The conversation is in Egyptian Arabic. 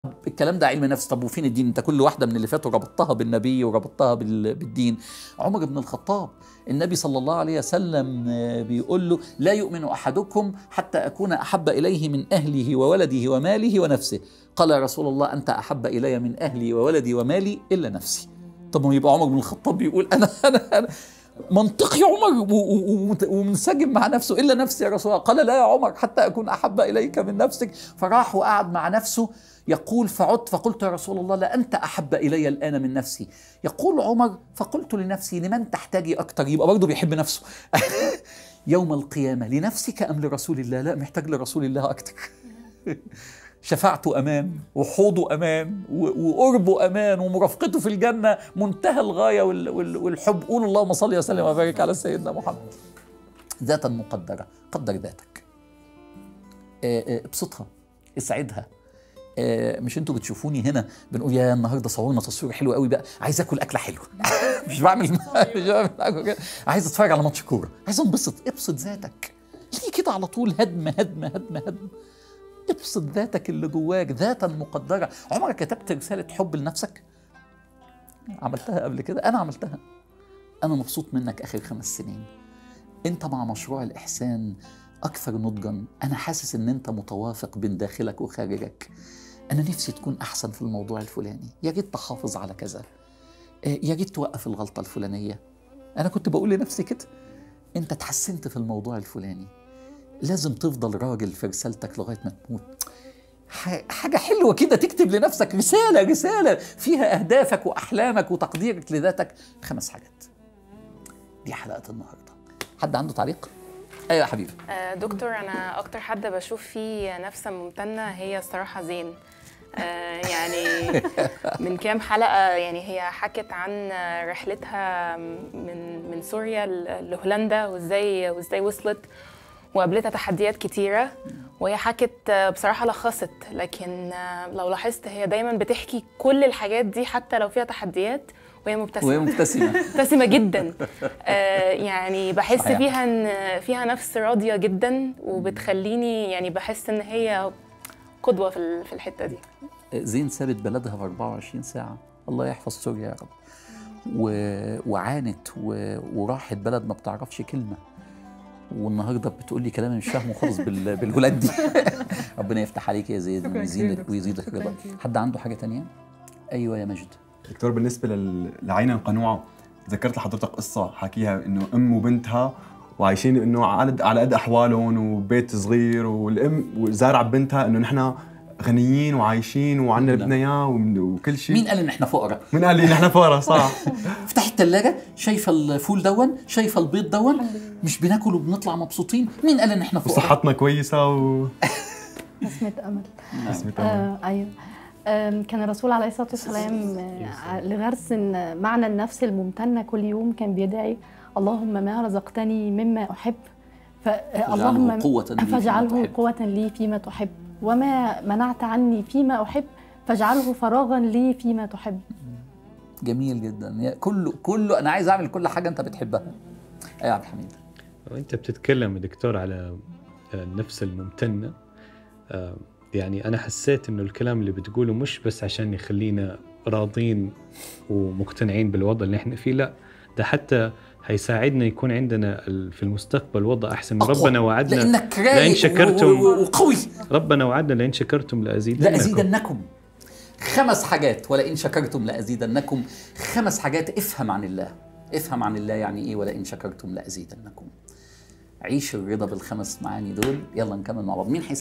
الكلام ده علم نفس طب وفين الدين انت كل واحده من اللي فاتوا ربطتها بالنبي وربطتها بال- بالدين عمر بن الخطاب النبي صلى الله عليه وسلم آه، بيقول له لا يؤمن احدكم حتى اكون احب اليه من اهله وولده وماله ونفسه قال يا رسول الله انت احب الي من اهلي وولدي ومالي الا نفسي طب ما يبقى عمر بن الخطاب بيقول انا انا, أنا منطقي عمر و- و- ومت- ومنسجم مع نفسه الا نفسي يا رسول الله قال لا يا عمر حتى اكون احب اليك من نفسك فراح وقعد مع نفسه يقول فعدت فقلت يا رسول الله لا انت احب الي الان من نفسي يقول عمر فقلت لنفسي لمن تحتاجي اكتر يبقى برضه بيحب نفسه يوم القيامه لنفسك ام لرسول الله لا محتاج لرسول الله اكتر شفاعته امان وحوضه امان و- وقربه امان ومرافقته في الجنه منتهى الغايه وال- وال- والحب قولوا اللهم صل وسلم وبارك على سيدنا محمد ذاتا مقدره قدر ذاتك آه، آه، ابسطها اسعدها آه، مش انتوا بتشوفوني هنا بنقول يا النهارده صورنا تصوير حلو قوي بقى عايز اكل اكله حلوه مش بعمل مش بعمل حاجة كده. عايز اتفرج على ماتش كوره عايز انبسط ابسط ذاتك ليه كده على طول هدم هدم هدم هدم ابسط ذاتك اللي جواك ذاتا مقدره عمرك كتبت رساله حب لنفسك عملتها قبل كده انا عملتها انا مبسوط منك اخر خمس سنين انت مع مشروع الاحسان اكثر نضجا انا حاسس ان انت متوافق بين داخلك وخارجك انا نفسي تكون احسن في الموضوع الفلاني يا ريت تحافظ على كذا آه، يا ريت توقف الغلطه الفلانيه انا كنت بقول لنفسي كده انت اتحسنت في الموضوع الفلاني لازم تفضل راجل في رسالتك لغايه ما تموت ح- حاجة حلوة كده تكتب لنفسك رسالة رسالة فيها أهدافك وأحلامك وتقديرك لذاتك خمس حاجات دي حلقة النهاردة حد عنده تعليق؟ أيوة يا حبيبي آه، دكتور انا اكتر حد بشوف فيه نفسه ممتنه هي الصراحه زين آه، يعني من كام حلقه يعني هي حكت عن رحلتها من من سوريا ل- لهولندا وازاي وازاي وصلت وقابلتها تحديات كتيره وهي حكت آه، بصراحه لخصت لكن آه، لو لاحظت هي دايما بتحكي كل الحاجات دي حتى لو فيها تحديات وهي مبتسمه وهي مبتسمة مبتسمه جدا آه يعني بحس صحيح. فيها ان فيها نفس راضيه جدا وبتخليني يعني بحس ان هي قدوه في ال- في الحته دي زين سابت بلدها في 24 ساعة الله يحفظ سوريا يا رب و... وعانت و... وراحت بلد ما بتعرفش كلمة والنهارده بتقول لي كلام مش فاهمه خالص بال... بالهولندي ربنا يفتح عليك يا زيد شكراً ويزيدك كتير. ويزيدك رضا شكراً كتير. حد عنده حاجة تانية؟ أيوة يا مجد دكتور بالنسبه لل- لعين القنوعه ذكرت لحضرتك قصه حكيها انه ام وبنتها وعايشين انه على على قد احوالهم وبيت صغير والام وزارعه ببنتها انه نحن غنيين وعايشين وعندنا نعم. بدنا اياه وم- وكل شيء مين قال إن إحنا فقراء؟ مين قال لي نحن فقراء صح افتحي التلاجة شايفة الفول دون شايفة البيض دون مش بناكل وبنطلع مبسوطين مين قال إن إحنا فقراء؟ وصحتنا كويسه و بسمة أمل اسمي تمام آه أيوه آم، كان الرسول عليه الصلاة والسلام آه، لغرس إن معنى النفس الممتنة كل يوم كان بيدعي اللهم ما رزقتني مما أحب فاجعله قوة لي فيما فاجعله تحب. قوة لي فيما تحب وما منعت عني فيما أحب فاجعله فراغا لي فيما تحب جميل جدا يا- كله كله أنا عايز أعمل كل حاجة أنت بتحبها أيوة يا عبد الحميد وانت بتتكلم يا دكتور على النفس الممتنه آه، يعني انا حسيت انه الكلام اللي بتقوله مش بس عشان يخلينا راضين ومقتنعين بالوضع اللي احنا فيه لا ده حتى هيساعدنا يكون عندنا ال- في المستقبل وضع احسن أقوى. ربنا وعدنا لأنك لئن رايق شكرتم و- و- وقوي ربنا وعدنا لئن شكرتم لازيدنكم لأزيدنكم خمس حاجات ولئن شكرتم لأزيدنكم خمس حاجات افهم عن الله افهم عن الله يعني ايه ولئن شكرتم لأزيدنكم عيش الرضا بالخمس معاني دول يلا نكمل مع بعض مين حيس